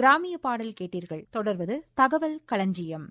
கிராமிய பாடல் கேட்டீர்கள் தொடர்வது தகவல் களஞ்சியம்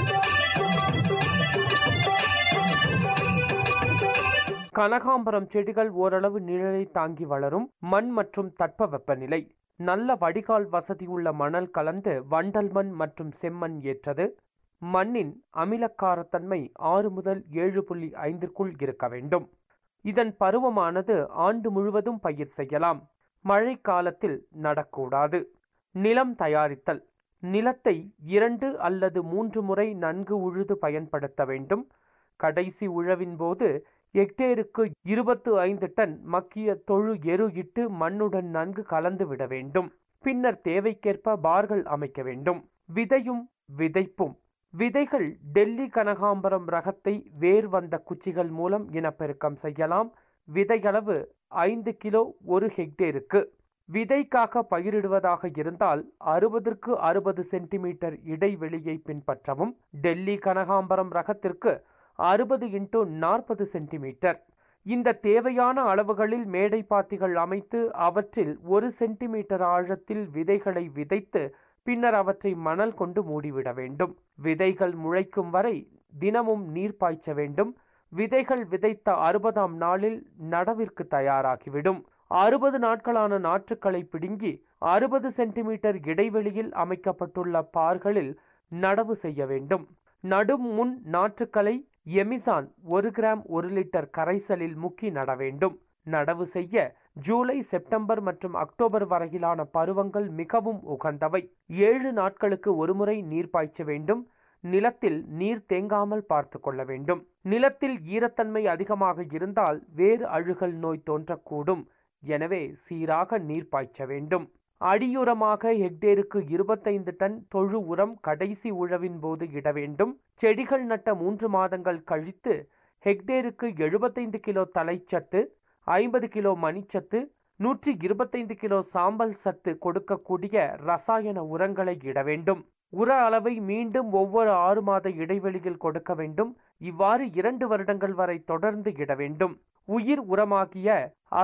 கனகாம்பரம் செடிகள் ஓரளவு நிழலை தாங்கி வளரும் மண் மற்றும் தட்பவெப்பநிலை நல்ல வடிகால் வசதி உள்ள மணல் கலந்து வண்டல் மண் மற்றும் செம்மண் ஏற்றது மண்ணின் அமிலக்காரத்தன்மை ஆறு முதல் ஏழு புள்ளி ஐந்திற்குள் இருக்க வேண்டும் இதன் பருவமானது ஆண்டு முழுவதும் பயிர் செய்யலாம் மழை காலத்தில் நடக்கூடாது நிலம் தயாரித்தல் நிலத்தை இரண்டு அல்லது மூன்று முறை நன்கு உழுது பயன்படுத்த வேண்டும் கடைசி உழவின் போது ஹெக்டேருக்கு இருபத்து ஐந்து டன் மக்கிய தொழு எரு இட்டு மண்ணுடன் நன்கு கலந்து விட வேண்டும் பின்னர் தேவைக்கேற்ப பார்கள் அமைக்க வேண்டும் விதையும் விதைப்பும் விதைகள் டெல்லி கனகாம்பரம் ரகத்தை வேர் வந்த குச்சிகள் மூலம் இனப்பெருக்கம் செய்யலாம் விதையளவு ஐந்து கிலோ ஒரு ஹெக்டேருக்கு விதைக்காக பயிரிடுவதாக இருந்தால் அறுபதற்கு அறுபது சென்டிமீட்டர் இடைவெளியை பின்பற்றவும் டெல்லி கனகாம்பரம் ரகத்திற்கு அறுபது இன்டு நாற்பது சென்டிமீட்டர் இந்த தேவையான அளவுகளில் மேடை பாத்திகள் அமைத்து அவற்றில் ஒரு சென்டிமீட்டர் ஆழத்தில் விதைகளை விதைத்து பின்னர் அவற்றை மணல் கொண்டு மூடிவிட வேண்டும் விதைகள் முளைக்கும் வரை தினமும் நீர் பாய்ச்ச வேண்டும் விதைகள் விதைத்த அறுபதாம் நாளில் நடவிற்கு தயாராகிவிடும் அறுபது நாட்களான நாற்றுக்களை பிடுங்கி அறுபது சென்டிமீட்டர் இடைவெளியில் அமைக்கப்பட்டுள்ள பார்களில் நடவு செய்ய வேண்டும் நடும் முன் நாற்றுக்களை எமிசான் ஒரு கிராம் ஒரு லிட்டர் கரைசலில் முக்கி நட வேண்டும் நடவு செய்ய ஜூலை செப்டம்பர் மற்றும் அக்டோபர் வரையிலான பருவங்கள் மிகவும் உகந்தவை ஏழு நாட்களுக்கு ஒருமுறை நீர் பாய்ச்ச வேண்டும் நிலத்தில் நீர் தேங்காமல் பார்த்து கொள்ள வேண்டும் நிலத்தில் ஈரத்தன்மை அதிகமாக இருந்தால் வேறு அழுகல் நோய் தோன்றக்கூடும் எனவே சீராக நீர் பாய்ச்ச வேண்டும் அடியுரமாக ஹெக்டேருக்கு இருபத்தைந்து டன் தொழு உரம் கடைசி உழவின் போது இட வேண்டும் செடிகள் நட்ட மூன்று மாதங்கள் கழித்து ஹெக்டேருக்கு எழுபத்தைந்து கிலோ தலைச்சத்து ஐம்பது கிலோ மணிச்சத்து நூற்றி இருபத்தைந்து கிலோ சாம்பல் சத்து கொடுக்கக்கூடிய ரசாயன உரங்களை இட வேண்டும் உர அளவை மீண்டும் ஒவ்வொரு ஆறு மாத இடைவெளியில் கொடுக்க வேண்டும் இவ்வாறு இரண்டு வருடங்கள் வரை தொடர்ந்து இட வேண்டும் உயிர் உரமாகிய